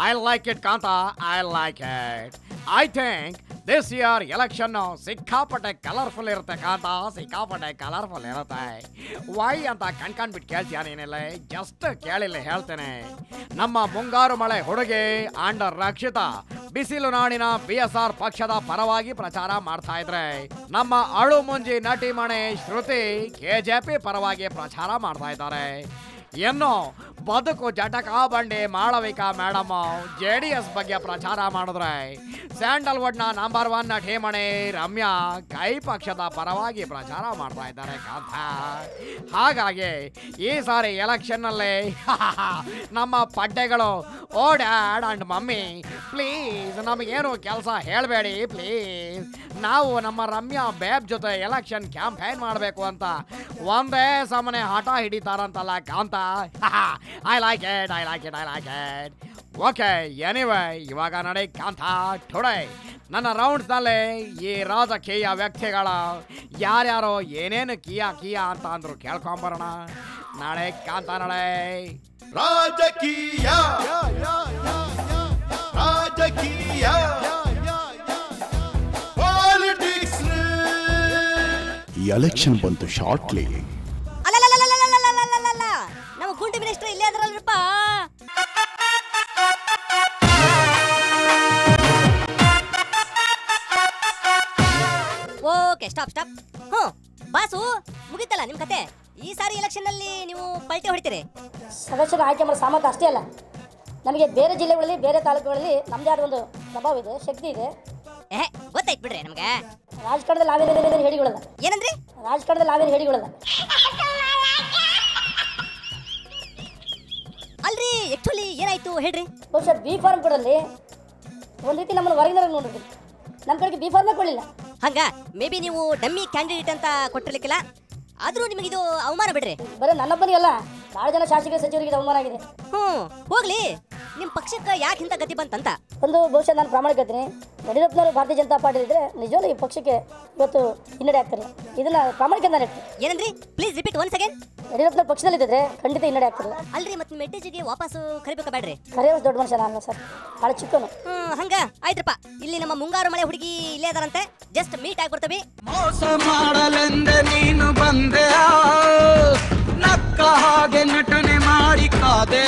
I like it Kantha I like it I think this year election ಸಿಕ್ಕಾಪಟ್ಟೆ colourful ಇರುತ್ತೆ ಕಾಂತ ಸಿಕ್ಕಾಪಟ್ಟೆ colourful ಇರುತ್ತೆ Y ಅಂತ ಕಣ್ಕಂಡ್ಬಿಟ್ಟು ಕೇಳ್ತೀಯ ನೀನಿಲ್ಲ ಜಸ್ಟ್ ಕೇಳಿಲ್ಲ ಹೇಳ್ತೇನೆ ನಮ್ಮ ಮುಂಗಾರು ಮಳೆ ಹುಡುಗಿ ಅಂಡ್ ರಕ್ಷಿತಾ ಬಿಸಿಲು ನಾಡಿನ ಬಿ ಎಸ್ ಆರ್ ಪಕ್ಷದ ಪರವಾಗಿ ಪ್ರಚಾರ ಮಾಡ್ತಾ ಇದ್ರೆ ನಮ್ಮ ಅಳು ಮುಂಜಿ ನಟಿ ಮಣಿ ಶ್ರುತಿ ಕೆಜೆಪಿ ಪರವಾಗಿ ಪ್ರಚಾರ ಮಾಡ್ತಾ ಇದ್ದಾರೆ ಇನ್ನು ಬದುಕು ಜಟಕ ಬಂಡಿ Malavika madam J D S ಬಗ್ಗೆ ಪ್ರಚಾರ ಮಾಡಿದ್ರೆ ಸ್ಯಾಂಡಲ್ವುಡ್ನ ನಂಬರ್ ಒನ್ ನಟಿಮಣಿ ರಮ್ಯಾ ಕೈ ಪಕ್ಷದ ಪರವಾಗಿ ಪ್ರಚಾರ ಮಾಡ್ತಾ ಇದ್ದಾರೆ ಕಾಂತ ಹಾಗಾಗಿ ಈ ಸಾರಿ ಎಲೆಕ್ಷನ್ನಲ್ಲಿ ನಮ್ಮ ಪಡ್ಡೆಗಳು oh dad and mummy please ನಮಗೇನು ಕೆಲಸ ಹೇಳಬೇಡಿ ಪ್ಲೀಸ್ ನಾವು ನಮ್ಮ ರಮ್ಯಾ ಬೇಬ್ ಜೊತೆ ಎಲೆಕ್ಷನ್ ಕ್ಯಾಂಪೇನ್ ಮಾಡಬೇಕು ಅಂತ ಒಂದೇ ಸಮನೆ ಹಠ ಹಿಡಿತಾರಂತಲ್ಲ Kantha I like it I like it I like it okay anyway ಇವಾಗ ನಡೆ ಕಾಂತ ಟುಡೇ ನನ್ನ ರೌಂಡ್ಸ್ನಲ್ಲಿ ಈ ರಾಜಕೀಯ ವ್ಯಕ್ತಿಗಳ ಯಾರ್ಯಾರೋ ಏನೇನು ಕಿಯಾ ಕಿಯಾ ಅಂತ ಅಂದ್ರು ಕೇಳ್ಕೊಂಬರೋಣ ನಾಳೆ ಕಾಂತ ನಾಳೆ ರಾಜಕೀಯ ರಾಜಕೀಯ ಪಾಲಿಟಿಕ್ಸ್ ಎಲೆಕ್ಷನ್ ಬಂತು ಶಾರ್ಟ್ಲಿ ಅಲ್ಲಲ್ಲಲ್ಲಲ್ಲಲ್ಲಲ್ಲಲ್ಲಲ್ಲಲ್ಲ ನಮ್ಮ ಗುಂಡು ಮಿನಿಸ್ಟರ್ ಇಲ್ಲೇ ಅದ್ರಲ್ರಪ್ಪ ಓಕೆ ಸ್ಟಾಪ್ ಸ್ಟಾಪ್ ಹ್ಞೂ ಬಾಸು ಮುಗಿತಲ್ಲ ನಿಮ್ಮ ಕತೆ ಈ ಸಾರಿ ಎಲೆಕ್ಷನ್ ನಲ್ಲಿ ನೀವು ಪಲ್ಟಿ ಹೊಡಿತೀರಿ ಸದಸ್ಯರ ಆಯ್ಕೆ ಮಾಡೋ ಸಾಮರ್ಥ್ಯ ಅಷ್ಟೇ ಅಲ್ಲ ನಮಗೆ ಬೇರೆ ಜಿಲ್ಲೆಗಳಲ್ಲಿ ಬೇರೆ ತಾಲೂಕುಗಳಲ್ಲಿ ನಮ್ಮದೇ ಆದ ಒಂದು ಪ್ರಭಾವ ಇದೆ ಶಕ್ತಿ ಇದೆ ಏ ಗೊತ್ತಾಯ್ತು ಬಿಡ್ರಿ ನಮ್ಗೆ ರಾಜಕಾರಣದಲ್ಲಿ ನಾವೇನು ಹೇಳಿಕೊಳ್ಳಲ್ಲ ಏನಂದ್ರಿ ರಾಜಕಾರಣದಲ್ಲಿ ನಾವೇನು ಹೇಳಿಕೊಳ್ಳಲ್ಲ ಅಲ್ರಿ ಆಕ್ಚುಲಿ ಏನಾಯ್ತು ಹೇಳ್ರಿ ಬಹುಶಃ ಬಿ ಫಾರ್ಮ್ ಕೊಡಲ್ಲಿ ಒಂದು ರೀತಿ ನಮ್ಮನ್ನು ಹೊರಗಿನ ನೋಡಿದ್ವಿ ನಮ್ಮ ಕಡೆಗೆ ಬಿ ಫಾರ್ಮೇ ಕೊಡಲಿಲ್ಲ ಹಂಗ ಮೇ ಬಿ ನೀವು ಡಮ್ಮಿ ಕ್ಯಾಂಡಿಡೇಟ್ ಅಂತ ಕೊಟ್ಟಿರ್ಲಿಕ್ಕಿಲ್ಲ ಆದ್ರೂ ನಿಮಗಿದು ಅವಮಾನ ಬಿಡ್ರಿ ಬರೀ ನನ್ನೊಬ್ಬನಿಗೆ ಅಲ್ಲ ಭಾಳ ಜನ ಶಾಸಕ ಸಚಿವರಿಗೆ ಇದು ಅವಮಾನ ಆಗಿದೆ ಹ್ಞೂ ಹೋಗ್ಲಿ ನಿಮ್ಮ ಪಕ್ಷಕ್ಕೆ ಯಾಕೆ ಇಂಥ ಗತಿ ಬಂತಂತ ಒಂದು ಬಹುಶಃ ನಾನು ಪ್ರಾಮಾಣಿಕತೀನಿ ಯಡಿಯೂರಪ್ಪನವರು ಭಾರತೀಯ ಜನತಾ ಪಾರ್ಟಿ ಇದ್ರೆ ನಿಜವಾಗ್ಲೂ ಈ ಪಕ್ಷಕ್ಕೆ ಇವತ್ತು ಹಿನ್ನಡೆ ಆಗ್ತಿರಲಿಲ್ಲ ಇದನ್ನ ಪ್ರಾಮಾಣಿಕ ನಾನು ಹೇಳ್ತೀನಿ ಏನಂದ್ರಿ ಪ್ಲೀಸ್ ರಿಪೀಟ್ ಒನ್ಸ್ ಅಗೇನ್ ಯಡಿಯೂರಪ್ಪನವ್ರ ಪಕ್ಷದಲ್ಲಿದ್ದರೆ ಖಂಡಿತ ಹಿನ್ನಡೆ ಆಗ್ತಿರಲಿಲ್ಲ ಅಲ್ರಿ ಮತ್ತೆ ನಿಮ್ಮ ಮೆಟ್ಟೇಜಿಗೆ ವಾಪಸ್ಸು ಕರಿಬೇಕಾ ಬೇಡ್ರಿ ಕರೆಯೋ ದೊಡ್ಡ ಮನುಷ್ಯ ನಾನು ಸರ್ ಭಾಳ ಚಿಕ್ಕನು ಹ್ಮ್ ಹಂಗ ಆಯ್ತ್ರಪ್ಪ ಇಲ್ಲಿ ನಮ್ಮ ಮುಂಗಾರು ಮಳೆ ಹುಡುಗಿ ಇಲ್ಲೇ ಅದಾರಂತೆ ಜಸ್ಟ್ ಮೀಟ್ ಆಗಿ ಬರ್ತೀವಿ ಮೋಸ ಮಾಡಲೆಂದೆ ನೀನು ಬಂದೆ ನಕ್ಕ ಹಾಗೆ ನಟನೆ ಮಾಡಿ ಕಾದೆ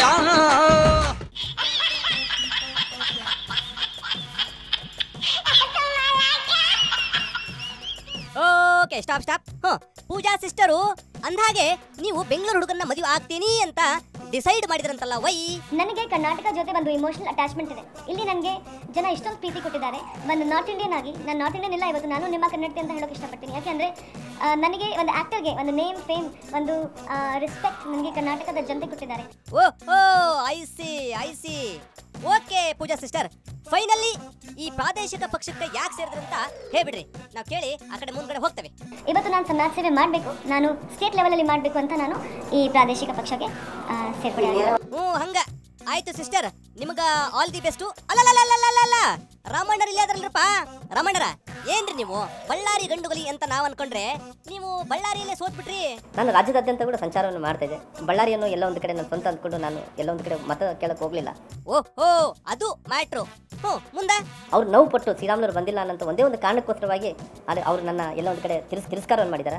ಓಕೆ ಸ್ಟಾಪ್ ಸ್ಟಾಪ್ ಹ್ಞೂ ಪೂಜಾ ಸಿಸ್ಟರು ಅಂದ್ಹಾಗೆ ನೀವು ಬೆಂಗಳೂರು ಹುಡುಗನ್ನ ಮದುವೆ ಆಗ್ತೀನಿ ಅಂತ ಡಿಸೈಡ್ ಮಾಡಿದ್ರಂತಲ್ಲ ವೈ ನನಗೆ ಕರ್ನಾಟಕ ಜೊತೆ ಒಂದು ಇಮೋಷನಲ್ ಅಟ್ಯಾಚ್ಮೆಂಟ್ ಇದೆ ಇಲ್ಲಿ ನನಗೆ ಜನ ಇಷ್ಟೊಂದು ಪ್ರೀತಿ ಕೊಟ್ಟಿದ್ದಾರೆ ಒಂದು ನಾರ್ತ್ ಇಂಡಿಯನ್ ಆಗಿ ನಾನು ನಾರ್ತ್ ಇಂಡಿಯನ್ ಇಲ್ಲ ಇವತ್ತು ನಾನು ನಿಮ್ಮ ಕನ್ನಡತಿ ಅಂತ ಹೇಳೋಕೆ ಇಷ್ಟಪಡ್ತೀನಿ ಯಾಕೆಂದರೆ ನನಗೆ ಒಂದು ಆ್ಯಕ್ಟರ್ಗೆ ಒಂದು ನೇಮ್ ಫೇಮ್ ಒಂದು ರೆಸ್ಪೆಕ್ಟ್ ನನಗೆ ಕರ್ನಾಟಕದ ಜನತೆ ಕೊಟ್ಟಿದ್ದಾರೆ oh oh I see I see okay Pooja sister finally ಈ ಪ್ರಾದೇಶಿಕ ಪಕ್ಷಕ್ಕೆ ಯಾಕೆ ಸೇರಿದ್ರಂತ ಹೇಳ್ಬಿಡ್ರಿ ನಾವು ಕೇಳಿ ಆ ಕಡೆ ಮುಂದ್ಗಡೆ ಹೋಗ್ತೇವೆ ಇವತ್ತು ನಾನು ಸಮಾಜ ಸೇವೆ ಮಾಡಬೇಕು ನಾನು ಸ್ಟೇಟ್ ಲೆವೆಲಲ್ಲಿ ಮಾಡಬೇಕು ಅಂತ ನಾನು ಈ ಪ್ರಾದೇಶಿಕ ಪಕ್ಷಕ್ಕೆ ಆ, ಸೇರ್ಪಡೆ ಆಗಿದ್ದೀನಿ ಹ್ಞೂ ಹಂಗ ಆಯ್ತು ಸಿಸ್ಟರ್ ನಿಮಗ ಆಲ್ ದಿ ಬೆಸ್ಟು ಅಲ್ಲಲ್ಲ ರಾಮಣ್ಣರ್ ಇಲ್ಲೇ ಅದ್ರಲ್ರಪ್ಪ ರಾಮಣ್ಣರ ಏನ್ರಿ ನೀವು ಬಳ್ಳಾರಿ ಗಂಡುಗಲಿ ಅಂತ ನಾವ್ ಅನ್ಕೊಂಡ್ರೆ ನೀವು ಬಳ್ಳಾರಿಯಲ್ಲೇ ಸೋತ್ಬಿಟ್ರಿ ನಾನು ರಾಜ್ಯದಾದ್ಯಂತ ಕೂಡ ಸಂಚಾರವನ್ನು ಮಾಡ್ತಾ ಇದ್ದೆ ಬಳ್ಳಾರಿಯನ್ನು ಎಲ್ಲ ಒಂದು ಕಡೆ ನಾನು ಸ್ವಂತ ಅಂದ್ಕೊಂಡು ನಾನು ಎಲ್ಲ ಒಂದು ಕಡೆ ಮತ ಕೇಳಕ್ಕೆ ಹೋಗಲಿಲ್ಲ ಓಹೋ ಅದು ಮ್ಯಾಟ್ರು ಹ್ಞೂ ಮುಂದೆ ಅವ್ರು ನೋವು ಪಟ್ಟು ಶ್ರೀರಾಮುಲವ್ರು ಬಂದಿಲ್ಲ ಅನ್ನೋ ಒಂದೇ ಒಂದು ಕಾರಣಕ್ಕೋಸ್ಕರವಾಗಿ ಆದರೆ ಅವರು ನನ್ನ ಎಲ್ಲ ಒಂದು ಕಡೆ ತಿರಸ್ ತಿರಸ್ಕಾರವನ್ನು ಮಾಡಿದ್ದಾರೆ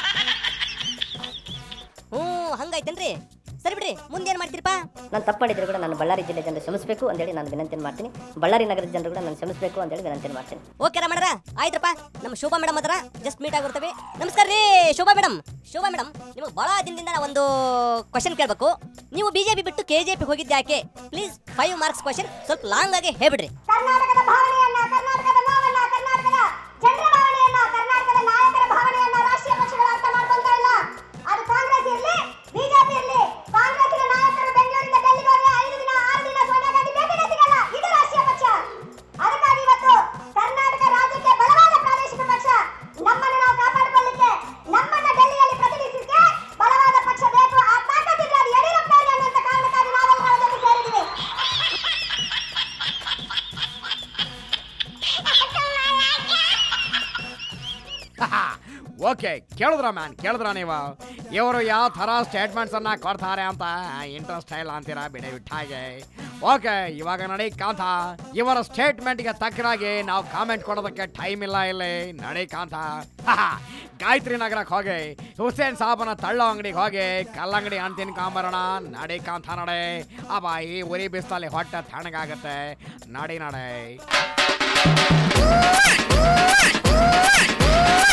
ಹ್ಞೂ ಹಂಗಾಯ್ತೇನ್ರಿ ಸರಿ ಬಿಡ್ರಿ ಮುಂದೇನ್ ಮಾಡ್ತೀರಪ್ಪ ನಾನು ತಪ್ಪು ಮಾಡಿದ್ರೆ ಕೂಡ ನಾನು ಬಳ್ಳಾರಿ ಜಿಲ್ಲೆ ಜನರು ಕ್ಷಮಿಸಬೇಕು ಅಂತೇಳಿ ನಾನು ವಿನಂತಿಯನ್ನು ಮಾಡ್ತೀನಿ ಬಳ್ಳಾರಿ ನಗರದ ಜನರು ಕೂಡ ನಾನು ಕ್ಷಮಿಸಬೇಕು ಅಂತೇಳಿ ವಿನಂತಿಯನ್ನು ಮಾಡ್ತೀನಿ ಓಕೆ ರಮಣರ ಆಯ್ತಪ್ಪ ನಮ್ಮ ಶೋಭಾ ಮೇಡಮ್ ಹತ್ರ ಜಸ್ಟ್ ಮೀಟ್ ಆಗಿರ್ತೇವೆ ನಮಸ್ಕಾರ ರೀ ಶೋಭಾ ಮೇಡಮ್ ಶೋಭಾ ಮೇಡಮ್ ನಿಮಗೆ ಬಹಳ ದಿನದಿಂದ ನಾ ಒಂದು ಕ್ವಶನ್ ಕೇಳಬೇಕು ನೀವು ಬಿಜೆಪಿ ಬಿಟ್ಟು ಕೆಜೆಪಿ ಹೋಗಿದ್ದೆ ಯಾಕೆ ಪ್ಲೀಸ್ ಫೈವ್ ಮಾರ್ಕ್ಸ್ ಕ್ವಶನ್ ಸ್ವಲ್ಪ ಲಾಂಗ್ ಆಗಿ ಹೇಳ್ಬಿಡ್ರಿ ಕರ್ನಾಟಕದ ಭಾವನೆಯನ್ನ ಕರ್ನಾಟಕದ ನೋವನ್ನ ಕರ್ನಾಟಕದ ಜನರ ಭಾವನೆಯನ್ನ ಕರ್ನಾಟಕದ ನಾಯಕರ ಭಾವನೆಯನ್ನ ರಾಷ್ಟ್ರೀಯ ಪಕ್ಷಗಳು ಅರ್ಥ ಮಾಡ್ಕೊಂತ ಇಲ್ಲ ಅದು ಕಾಂಗ್ರೆಸ್ ಇರ್ಲಿ ಬಿಜೆಪಿ ಇರ್ಲಿ ಕಾಂಗ್ರೆಸ್ಸಿನ ನಾಯಕರು ಬೆಂಗಳೂರಿಂದ ಡೆಲ್ಲಿಗೆ ಹೋದ್ರೆ ಐದು ದಿನ ಆರು ದಿನ ಸೋನಿಯಾ ಗಾಂಧಿ ಭೇಟಿನೇ ಸಿಗಲ್ಲ ಇದು ರಾಷ್ಟ್ರೀಯ ಪಕ್ಷ ಅದಕ್ಕಾಗಿ ಇವತ್ತು ಕರ್ನಾಟಕ ರಾಜ್ಯಕ್ಕೆ ಬಲವಾದ ಪ್ರಾದೇಶಿಕ ಪಕ್ಷ ನಮ್ಮನ್ನು ನಾವು ಕಾಪಾಡಿಕೊಳ್ಳಿಕ್ಕೆ ನಮ್ಮನ್ನ ಡೆಲ್ಲಿಯಲ್ಲಿ ಪ್ರತಿನಿಧಿಸಲಿಕ್ಕೆ ಬಲವಾದ ಪಕ್ಷ ಬೇಕು ಆ ತಾಕತ್ತಿದ್ರೆ ಅದು ಯಡಿಯೂರಪ್ಪನವರಿಗೆ ಅನ್ನುವಂಥ ಕಾರಣಕ್ಕಾಗಿ ನಾವೆಲ್ಲ ಅವರ ಜೊತೆ ಸೇರಿದ್ದೀವಿ ಓಕೆ ಕೇಳಿದ್ರ ಮ್ಯಾನ್ ಕೇಳಿದ್ರ ನೀವು ಇವರು ಯಾವ ಥರ ಸ್ಟೇಟ್ಮೆಂಟ್ಸ್ ಅನ್ನ ಕೊಡ್ತಾರೆ ಅಂತ ಇಂಟ್ರೆಸ್ಟ್ ಇಲ್ಲ ಅಂತೀರಾ ಬಿಡಿ ಬಿಟ್ಟಾಗೆ ಓಕೆ ಇವಾಗ ನಡಿ ಕಾಂತ ಇವರ ಸ್ಟೇಟ್ಮೆಂಟ್ಗೆ ತಕ್ಕನಾಗಿ ನಾವು ಕಾಮೆಂಟ್ ಕೊಡೋದಕ್ಕೆ ಟೈಮ್ ಇಲ್ಲ ಇಲ್ಲಿ ನಡಿ ಕಾಂತ ಗಾಯತ್ರಿ ನಗರಕ್ಕೆ ಹೋಗಿ ಹುಸೇನ್ ಸಾಬನ ತಳ್ಳೋ ಅಂಗಡಿಗೆ ಹೋಗಿ ಕಲ್ಲಂಗಡಿ ಹಣ್ಣು ತಿನ್ಕೊಂಬರೋಣ ನಡಿ ಕಾಂತ ನಡೆ ಅಬ್ಬಾ ಈ ಉರಿ ಬಿಸ್ತಲ್ಲಿ ಹೊಟ್ಟೆ ತಣ್ಣಗಾಗತ್ತೆ ನಡಿ ನಡೆ